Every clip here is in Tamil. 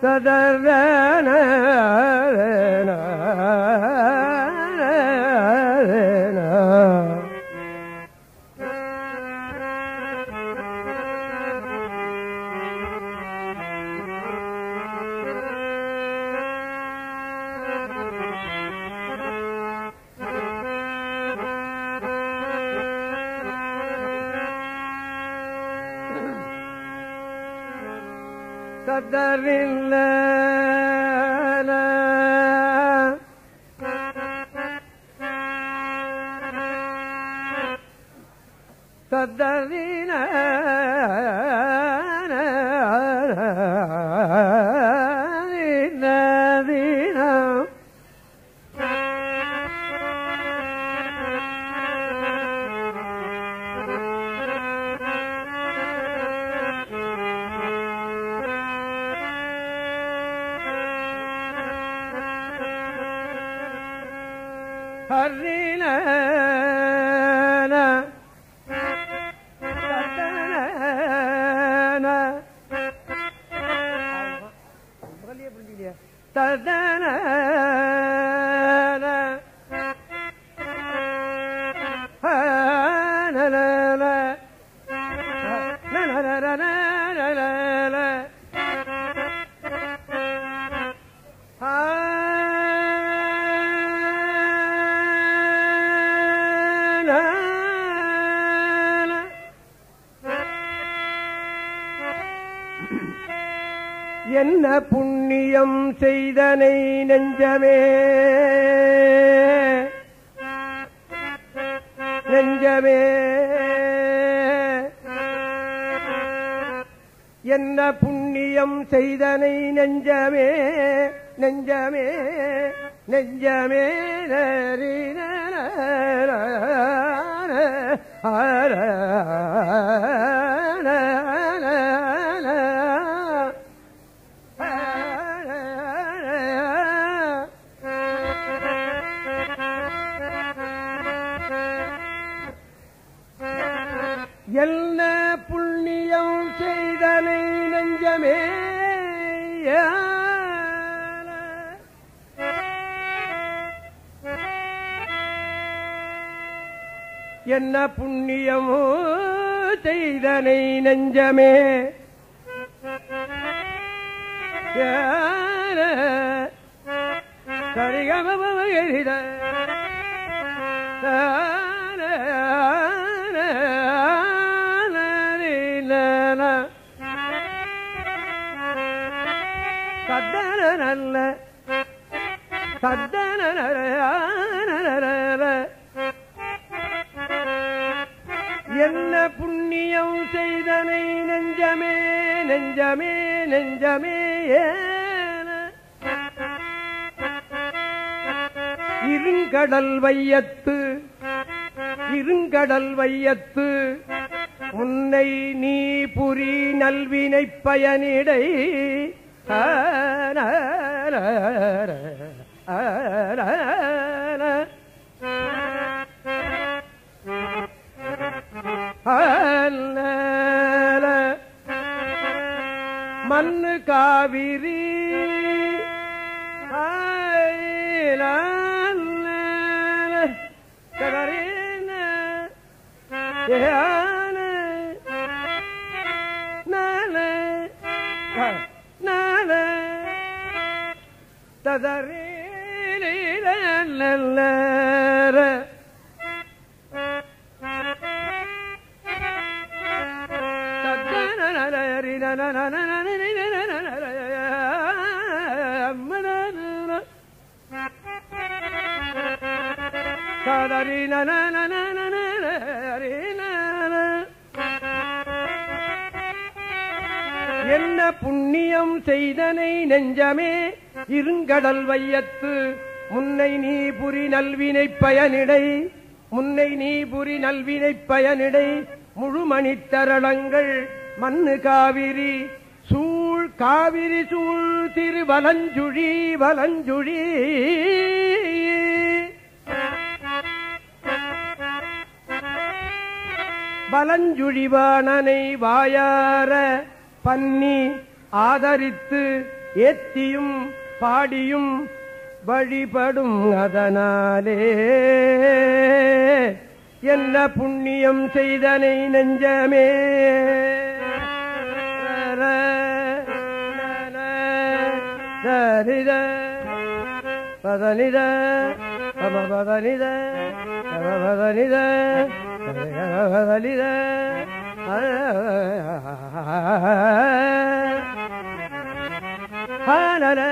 கதறில்ல கதறின ஹரின ததன என்ன புண்ணியம் செய்தனை நெஞ்சமே நெஞ்சமே என்ன புண்ணியம் செய்தனை நெஞ்சமே நெஞ்சமே நெஞ்சமே நரின என்ன புண்ணியம் செய்தனை நெஞ்சமே என்ன புண்ணியமோ செய்தனை நெஞ்சமே சரிகமகித சத்தன நல்ல சத்தன என்ன புண்ணியம் செய்தனை நெஞ்சமே நெஞ்சமே நெஞ்சமே இருங்கடல் வையத்து இருங்கடல் வையத்து முன்னை நீ புரி நல்வினை பயனிடை மண்ணு காவிரி ததரீ என்ன புண்ணியம் செய்தனை நெஞ்சமே இருங்கடல் வையத்து முன்னை நீ புரி நல்வினை பயனிடை முன்னை நீ புரி நல்வினை பயனிடை முழுமணித்தரளங்கள் மண்ணு காவிரி சூழ் காவிரி சூழ் திரு வலஞ்சுழி வலஞ்சுழி வலஞ்சுழிவானனை வாயார பன்னி ஆதரித்து ஏத்தியும் பாடியும் வழிபடும் அதனாலே என்ன புண்ணியம் செய்தனை நெஞ்சமே சரித பதனித பம பதனித பம பதனித பதனித ஹானல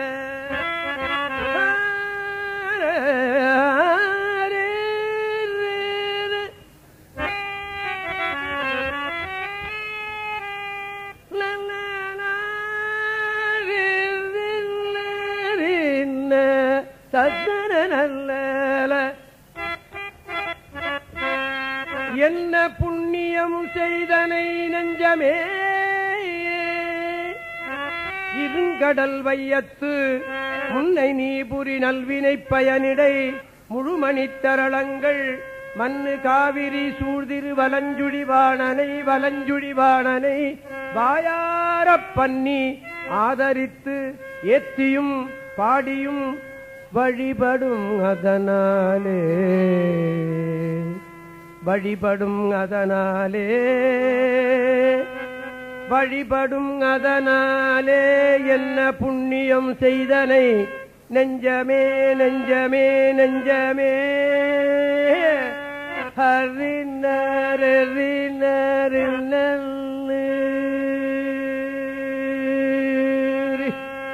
என்ன புண்ணியம் செய்தனை நெஞ்சமே இருங்கடல் வையத்து முன்னை நீ புரி நல்வினை பயனிடை முழுமணித்தரளங்கள் மண்ணு காவிரி சூழ்திரு வலஞ்சுழி வாணனை வலஞ்சுழி வாணனை வாயாரப் பண்ணி ஆதரித்து ஏத்தியும் பாடியும் வழிபடும் அதனாலே வழிபடும் அதனாலே வழிபடும் அதனாலே என்ன புண்ணியம் செய்தனை நெஞ்சமே நெஞ்சமே நெஞ்சமே ஹரிநரிநரிநரி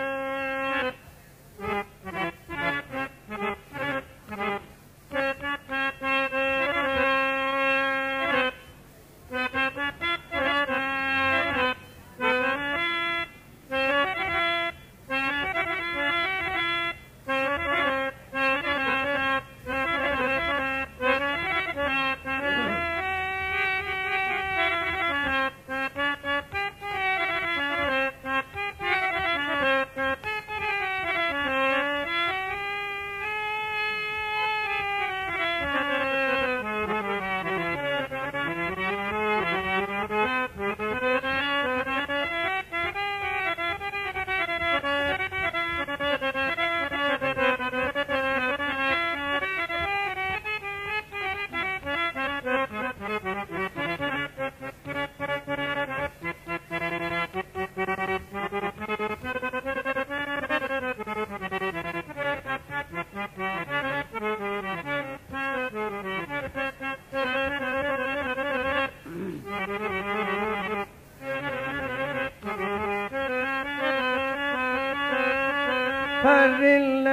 பரில்ல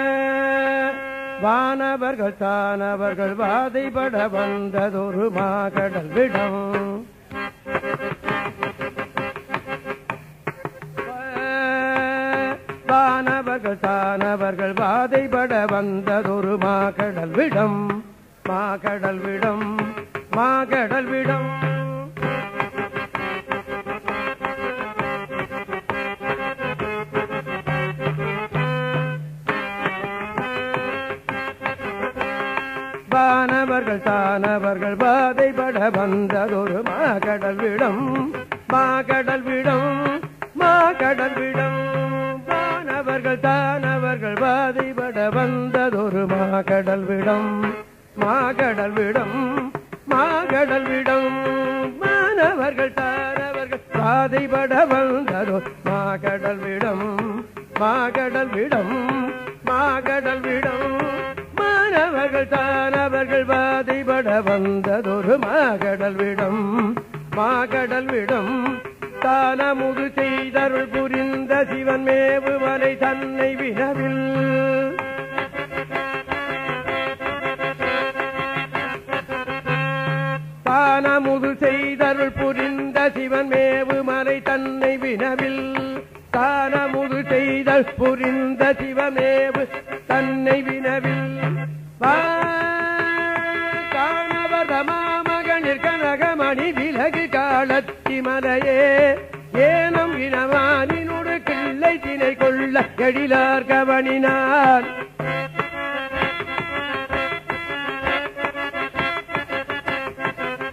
வானவர்கள் தானவர்கள் வாதைபட வந்ததொரு மாகடல் விடம் வானவர்கள் தானவர்கள் வாதைபட வந்ததொரு மாகடல் விடம் மாகடல் விடம் மாகடல் விடம் வானவர்கள் தானவர்கள் பாதைபட வந்ததொரு மாகடல் விடம் மாகடல் விடம் மாகடல் விடம் வானவர்கள் தானவர்கள் பாதைபட வந்ததொரு மாகடல் விடம் மாகடல் விடம் மாகடல் விடம் மாணவர்கள் தானவர்கள் பாதைபட வந்ததோ மாகடல் விடம் மாகடல் விடம் மாகடல் விடம் மாணவர்கள் தானவர்கள் பாதைபட வந்ததொரு மாகடல் விடம் மாகடல் விடம் தானமுது செய்தருள் புரிந்த சிவன் மேவு மலை தன்னை வினவில் தானமுது செய்தருள் புரிந்த சிவன் மேவு மலை தன்னை வினவில் தானமுது செய்தல் புரிந்த சிவமேவு தன்னை வினவில் காணவதமாமகனிற் கனகமணி விலகு காலத்தி மலையே ஏனம் இனவானினொரு கிள்ளை தினை கொள்ள எழிலார் கவனினார்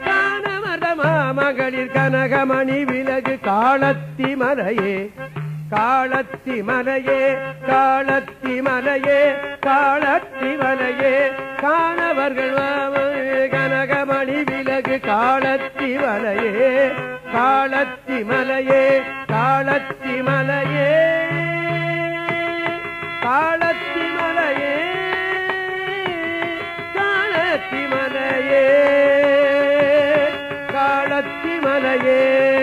காணவதமாமகளிர் கனகமணி விலகு காலத்தி மலையே காளத்தி மலையே காளத்தி மலையே காளத்தி மலையே காணவர்கள் வாமல் கனகமணி விலகு காளத்தி மலையே காளத்தி மலையே காளத்தி மலையே காளத்தி மலையே காளத்தி மலையே காளத்தி மலையே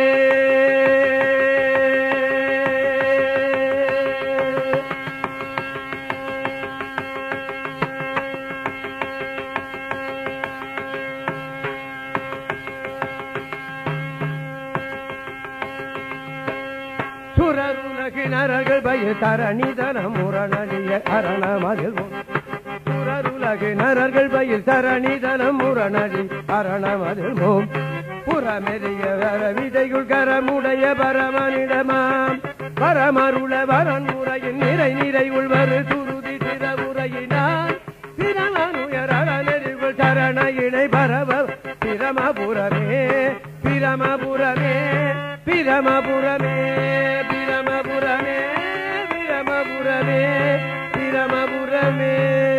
சுரருலகினர்கள் பய தரணிதன முரணழிய அரணமதில் சுரருலகினர்கள் பயில் தரணிதனம் முரணழி அரணமதில் மோம் புறமெறிய வர விதையுள் கரமுடைய பரமனிடமாம் பரமருள வரன்முறையின் நிறை நிறை உள்வரு துருதி சிற உரையினான் பிரமனுயர் அறநெறிவுள் சரண இணை பரவ பிரமபுரமே பிரமபுரமே பிரமபுரமே பிரமபுரமே பிரமபுரமே பிரமபுரமே